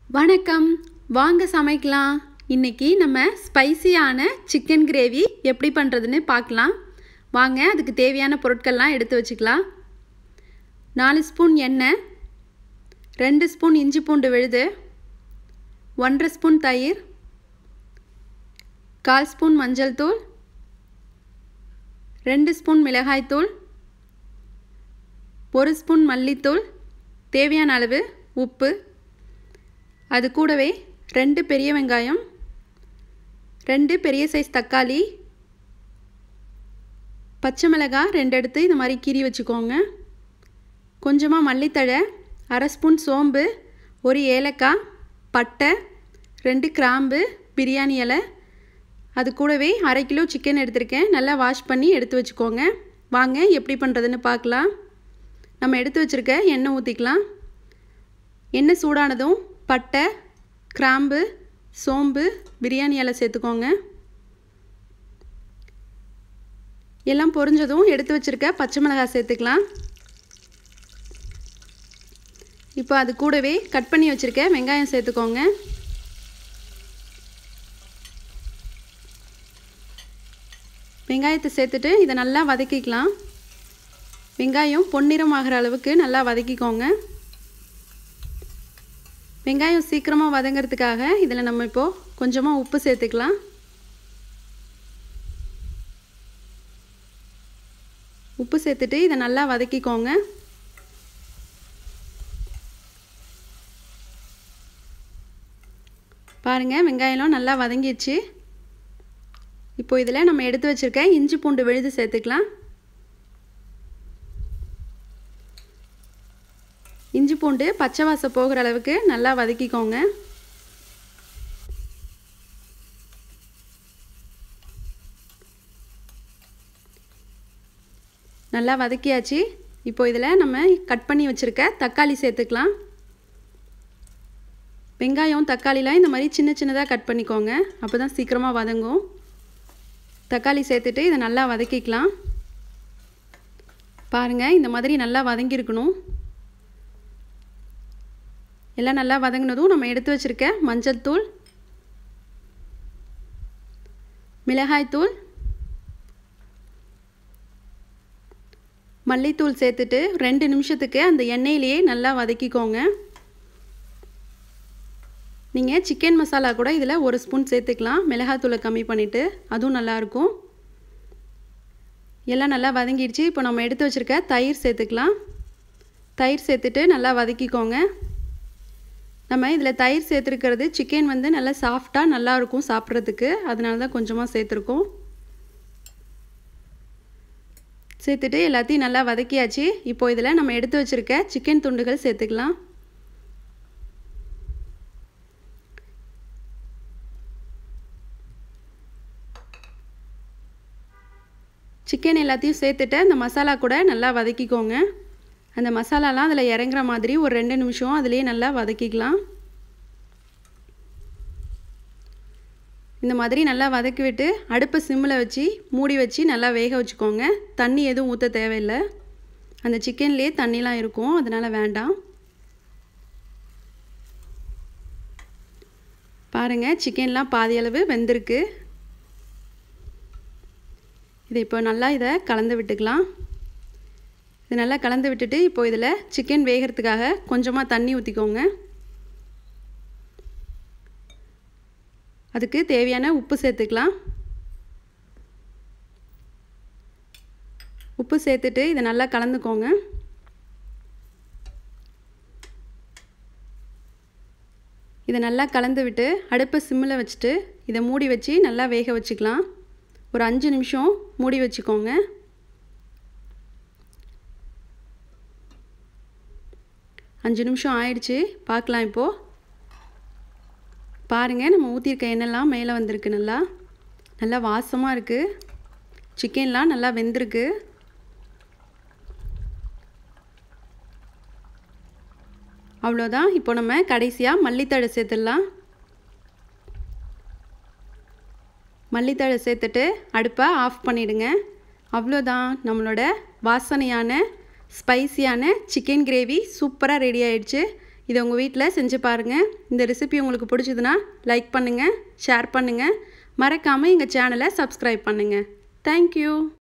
வணக்கம் வாங்க சமைக்கலாம் இன்னைக்கு நம்ம ஸ்பைசியான சிக்கன் கிரேவி எப்படி பண்ணுறதுன்னு பார்க்கலாம் வாங்க அதுக்கு தேவையான பொருட்கள்லாம் எடுத்து வச்சுக்கலாம் நாலு ஸ்பூன் எண்ணெய் ரெண்டு ஸ்பூன் இஞ்சி பூண்டு விழுது ஒன்றரை ஸ்பூன் தயிர் கால் ஸ்பூன் மஞ்சள் தூள் ரெண்டு ஸ்பூன் மிளகாய்த்தூள் ஒரு ஸ்பூன் மல்லித்தூள் தேவையான அளவு உப்பு அது கூடவே ரெண்டு பெரிய வெங்காயம் ரெண்டு பெரிய சைஸ் தக்காளி பச்சை மிளகாய் ரெண்டு எடுத்து இந்த மாதிரி கீறி வச்சுக்கோங்க கொஞ்சமாக மல்லித்தழை அரை ஸ்பூன் சோம்பு ஒரு ஏலக்காய் பட்டை ரெண்டு கிராம்பு பிரியாணி இலை அது கூடவே அரை கிலோ சிக்கன் எடுத்திருக்கேன் நல்லா வாஷ் பண்ணி எடுத்து வச்சுக்கோங்க வாங்க எப்படி பண்ணுறதுன்னு பார்க்கலாம் நம்ம எடுத்து வச்சுருக்க எண்ணெய் ஊற்றிக்கலாம் எண்ணெய் சூடானதும் பட்டை கிராம்பு சோம்பு பிரியாணி இலை சேர்த்துக்கோங்க எல்லாம் பொரிஞ்சதும் எடுத்து வச்சுருக்க பச்சை மிளகாய் சேர்த்துக்கலாம் இப்போ அது கூடவே கட் பண்ணி வச்சுருக்க வெங்காயம் சேர்த்துக்கோங்க வெங்காயத்தை சேர்த்துட்டு இதை நல்லா வதக்கிக்கலாம் வெங்காயம் பொன்னிறம் ஆகிற அளவுக்கு நல்லா வதக்கிக்கோங்க வெங்காயம் சீக்கிரமாக வதங்கிறதுக்காக இதில் நம்ம இப்போது கொஞ்சமாக உப்பு சேர்த்துக்கலாம் உப்பு சேர்த்துட்டு இதை நல்லா வதக்கிக்கோங்க பாருங்கள் வெங்காயம்லாம் நல்லா வதங்கிடுச்சு இப்போ இதில் நம்ம எடுத்து வச்சுருக்க இஞ்சி பூண்டு விழுது சேர்த்துக்கலாம் இஞ்சி பூண்டு பச்சை வாசம் போகிற அளவுக்கு நல்லா வதக்கிக்கோங்க நல்லா வதக்கியாச்சு இப்போ இதில் நம்ம கட் பண்ணி வச்சுருக்க தக்காளி சேர்த்துக்கலாம் வெங்காயம் தக்காளிலாம் இந்த மாதிரி சின்ன சின்னதாக கட் பண்ணிக்கோங்க அப்போ தான் சீக்கிரமாக வதங்கும் தக்காளி சேர்த்துட்டு இதை நல்லா வதக்கிக்கலாம் பாருங்கள் இந்த மாதிரி நல்லா வதங்கியிருக்கணும் எல்லாம் நல்லா வதங்கினதும் நம்ம எடுத்து வச்சுருக்க மஞ்சள் தூள் மிளகாய்த்தூள் மல்லித்தூள் சேர்த்துட்டு ரெண்டு நிமிஷத்துக்கு அந்த எண்ணெயிலேயே நல்லா வதக்கிக்கோங்க நீங்கள் சிக்கன் மசாலா கூட இதில் ஒரு ஸ்பூன் சேர்த்துக்கலாம் மிளகாத்தூளை கம்மி பண்ணிவிட்டு அதுவும் நல்லாயிருக்கும் எல்லாம் நல்லா வதங்கிடுச்சு இப்போ நம்ம எடுத்து வச்சுருக்க தயிர் சேர்த்துக்கலாம் தயிர் சேர்த்துட்டு நல்லா வதக்கிக்கோங்க நம்ம இதில் தயிர் சேர்த்துருக்கிறது சிக்கன் வந்து நல்லா சாஃப்டாக நல்லாயிருக்கும் சாப்பிட்றதுக்கு அதனால தான் கொஞ்சமாக சேர்த்துருக்கோம் சேர்த்துட்டு எல்லாத்தையும் நல்லா வதக்கியாச்சு இப்போ இதில் நம்ம எடுத்து வச்சுருக்க சிக்கன் துண்டுகள் சேர்த்துக்கலாம் சிக்கன் எல்லாத்தையும் சேர்த்துட்டு அந்த மசாலா கூட நல்லா வதக்கிக்கோங்க அந்த மசாலாலாம் அதில் இறங்குற மாதிரி ஒரு ரெண்டு நிமிஷம் அதுலேயே நல்லா வதக்கிக்கலாம் இந்த மாதிரி நல்லா வதக்கி விட்டு அடுப்பை சிம்மில் வச்சு மூடி வச்சு நல்லா வேக வச்சுக்கோங்க தண்ணி எதுவும் ஊற்ற தேவையில்லை அந்த சிக்கன்லேயே தண்ணிலாம் இருக்கும் அதனால் வேண்டாம் பாருங்கள் சிக்கன்லாம் பாதி அளவு வெந்திருக்கு இதை இப்போ நல்லா இதை கலந்து விட்டுக்கலாம் இது நல்லா கலந்து விட்டுட்டு இப்போ இதில் சிக்கன் வேகிறதுக்காக கொஞ்சமாக தண்ணி ஊற்றிக்கோங்க அதுக்கு தேவையான உப்பு சேர்த்துக்கலாம் உப்பு சேர்த்துட்டு இதை நல்லா கலந்துக்கோங்க இதை நல்லா கலந்து விட்டு அடுப்பை சிம்மில் வச்சுட்டு இதை மூடி வச்சு நல்லா வேக வச்சுக்கலாம் ஒரு அஞ்சு நிமிஷம் மூடி வச்சுக்கோங்க அஞ்சு நிமிஷம் ஆயிடுச்சு பார்க்கலாம் இப்போது பாருங்கள் நம்ம ஊற்றிருக்க எண்ணெய்லாம் மேலே வந்திருக்கு நல்லா நல்லா வாசமாக இருக்குது சிக்கன்லாம் நல்லா வெந்திருக்கு அவ்வளோதான் இப்போ நம்ம கடைசியாக மல்லித்தழை சேர்த்துடலாம் மல்லித்தழை சேர்த்துட்டு அடுப்பை ஆஃப் பண்ணிவிடுங்க அவ்வளோதான் நம்மளோட வாசனையான ஸ்பைசியான சிக்கன் கிரேவி சூப்பராக ரெடி ஆயிடுச்சு இதை உங்கள் வீட்டில் செஞ்சு பாருங்கள் இந்த ரெசிபி உங்களுக்கு பிடிச்சதுன்னா லைக் பண்ணுங்கள் ஷேர் பண்ணுங்கள் மறக்காமல் எங்கள் சேனலை சப்ஸ்கிரைப் பண்ணுங்கள் தேங்க்யூ